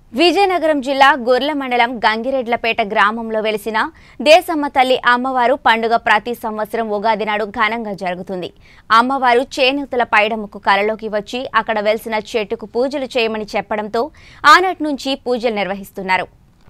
విజయనగరం జిల్లా గుర్ల మండలం గంగిరెడ్లపేట గ్రామంలో వెలిసిన దేశమ్మ తల్లి అమ్మవారు పండుగ ప్రతి సంవత్సరం ఉగాది నాడు ఘనంగా జరుగుతుంది అమ్మవారు చేనేతల పైడముకు కలలోకి వచ్చి అక్కడ వెలిసిన చెట్టుకు పూజలు చేయమని చెప్పడంతో ఆనాటి నుంచి పూజలు నిర్వహిస్తున్నారు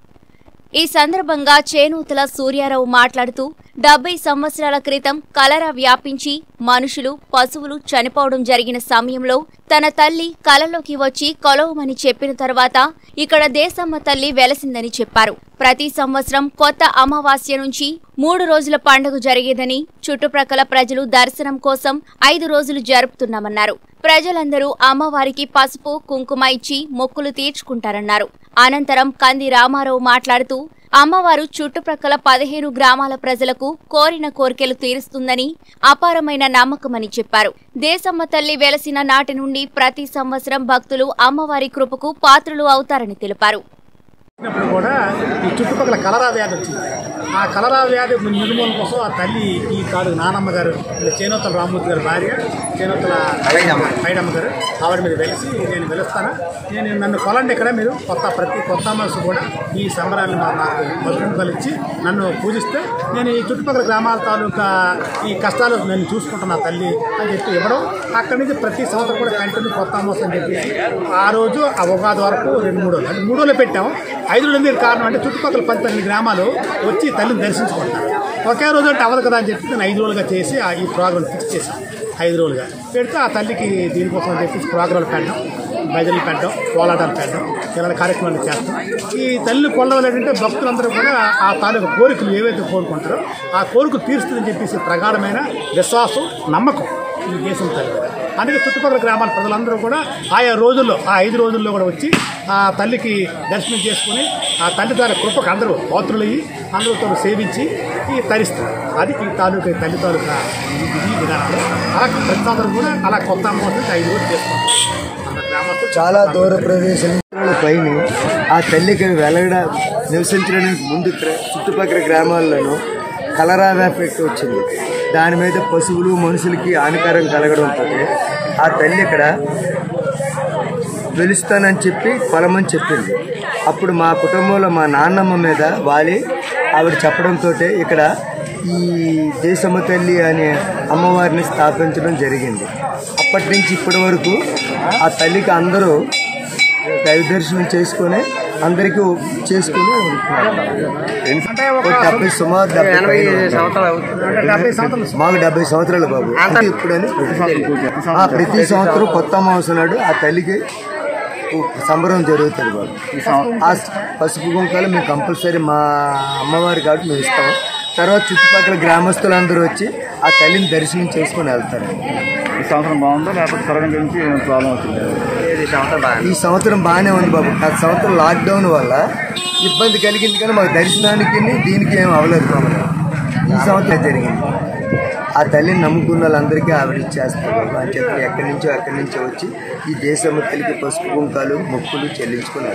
ఈ సందర్భంగా చేనూతల సూర్యారావు మాట్లాడుతూ డెబ్బై సంవత్సరాల క్రితం కలరా వ్యాపించి మనుషులు పశువులు చనిపోవడం జరిగిన సమయంలో తన తల్లి కలలోకి వచ్చి కొలవమని చెప్పిన తర్వాత ఇక్కడ దేశమ్మ తల్లి వెలసిందని చెప్పారు ప్రతి సంవత్సరం కొత్త అమావాస్య నుంచి మూడు రోజుల పండుగ జరిగేదని చుట్టుప్రక్కల ప్రజలు దర్శనం కోసం ఐదు రోజులు జరుపుతున్నామన్నారు ప్రజలందరూ అమ్మవారికి పసుపు కుంకుమ ఇచ్చి మొక్కులు తీర్చుకుంటారన్నారు అనంతరం కంది రామారావు మాట్లాడుతూ అమ్మవారు చుట్టుప్రక్కల పదిహేను గ్రామాల ప్రజలకు కోరిన కోరికలు తీరుస్తుందని అపారమైన నమ్మకమని చెప్పారు దేశమ్మ తల్లి వెలసిన నాటి నుండి ప్రతి సంవత్సరం భక్తులు అమ్మవారి కృపకు పాత్రులు అవుతారని తెలిపారు వచ్చినప్పుడు కూడా ఈ చుట్టుపక్కల కలరా వ్యాధి వచ్చింది ఆ కలరా వ్యాధి నిర్మూలన కోసం ఆ తల్లి ఈ కాడు నానమ్మ గారు ఇలా చేనోతల రామ్మూర్తి గారి భార్య చేనోతల పైడమ్మ గారు ఆవిడ మీద వెలిసి నేను వెలుస్తాను నేను నన్ను కొలండి ఇక్కడ మీరు కొత్త ప్రతి కొత్త మనసు కూడా ఈ సంబరాన్ని మా నాకు మధురంకాలు ఇచ్చి నన్ను పూజిస్తే నేను ఈ చుట్టుపక్కల గ్రామాల తాలూకా ఈ కష్టాలు నేను చూసుకుంటున్నా తల్లి అని చెప్పి ఇవ్వడం అక్కడి నుంచి ప్రతి సంవత్సరం కూడా కంటిన్యూ కొత్త అమావాస్య అని చెప్పి ఆ రోజు ఆ ఉగాది వరకు రెండు మూడు రోజులు అంటే మూడు రోజులు పెట్టాం ఐదు రోజులు ఎందుకు కారణం అంటే చుట్టుపక్కల పది పన్నెండు గ్రామాలు వచ్చి తల్లిని దర్శించుకుంటారు ఒకే రోజు అంటే అవ్వదు కదా అని చెప్పి నేను ఐదు రోజులుగా చేసి ఆ ఈ ప్రోగ్రాం ఫిక్స్ చేశాను ఐదు రోజులుగా పెడితే ఆ తల్లికి దీనికోసం అని చెప్పి ప్రోగ్రాంలు పెట్టడం భజనలు పెట్టడం కోలాటాలు పెట్టడం ఇలాంటి కార్యక్రమాలు చేస్తాం ఈ తల్లి కొలవలేదంటే భక్తులందరూ కూడా ఆ తాలూకు కోరికలు ఏవైతే కోరుకుంటారో ఆ కోరిక తీరుస్తుందని చెప్పేసి ప్రగాఢమైన విశ్వాసం నమ్మకం ఈ దేశం తల్లి మీద. అందుకే చుట్టుపక్కల గ్రామాల ప్రజలందరూ కూడా ఆయా రోజుల్లో ఆ ఐదు రోజుల్లో కూడా వచ్చి ఆ తల్లికి దర్శనం చేసుకుని ఆ తల్లి దాని కృపకు అందరూ పాత్రులయ్యి అందరితో సేవించి ఈ తరిస్తారు అది ఈ తాలూకా ఈ తల్లి తాలూకా ఇది విధానాలు అలా ప్రతి సంవత్సరం కూడా అలా కొత్త అమ్మవారికి ఐదు రోజులు చేసుకుంటాం మన గ్రామస్తులు చాలా దూర ప్రదేశం పైన ఆ తల్లికి వెలగడ నివసించడానికి ముందు గ్ర- చుట్టుపక్కల గ్రామాల్లోనూ కలరా ఎఫెక్ట్ వచ్చింది దాని మీద పశువులు మనుషులకి హానికరం కలగడంతో ఆ తల్లి ఇక్కడ వెలుస్తానని చెప్పి కొలమని చెప్పింది అప్పుడు మా కుటుంబంలో మా నాన్నమ్మ మీద వాలి ఆవిడ చెప్పడంతో ఇక్కడ ఈ దేశమ్మ తల్లి అనే అమ్మవారిని స్థాపించడం జరిగింది అప్పటి నుంచి ఇప్పటి వరకు ఆ తల్లికి అందరూ దైవ దర్శనం చేసుకొని అందరికీ చేసుకుని ఉంటున్నారు అంటే ఒక ఒక డెబ్బై సుమారు డెబ్బై పైన ఉంది. అంటే డెబ్బై సంవత్సరాలు మాకు డెబ్బై సంవత్సరాలు బాబు అంటే ఇప్పుడని ఆ, ప్రతి సంవత్సరం కొత్త అమావాస్య నాడు ఆ తల్లికి సంబరం జరుగుతుంది బాబు ఆ పసుపు కుంకాలు మేము కంపల్సరీ మా అమ్మవారి కాబట్టి మేము ఇస్తాం తర్వాత చుట్టుపక్కల గ్రామస్తులందరూ వచ్చి ఆ తల్లిని దర్శనం చేసుకొని వెళ్తారు ఈ సంవత్సరం బాగుందా లేకపోతే కరోనా గురించి ఏమైనా ప్రాబ్లం వచ్చింది ఈ సంవత్సరం బాగానే ఉంది బాబు గత సంవత్సరం లాక్డౌన్ వల్ల ఇబ్బంది కలిగింది కానీ మాకు దర్శనానికి దీనికి ఏం అవ్వలేదు మమ్మల్ని ఈ సంవత్సరం జరిగింది ఆ తల్లిని నమ్ముకున్న వాళ్ళందరికీ ఆవిడ ఇచ్చేస్తారు బాబు అని చెప్పి ఎక్కడి నుంచో ఎక్కడి నుంచో వచ్చి ఈ దేశం తల్లికి పసుపు కుంకాలు మొక్కులు చెల్లించుకున్నారు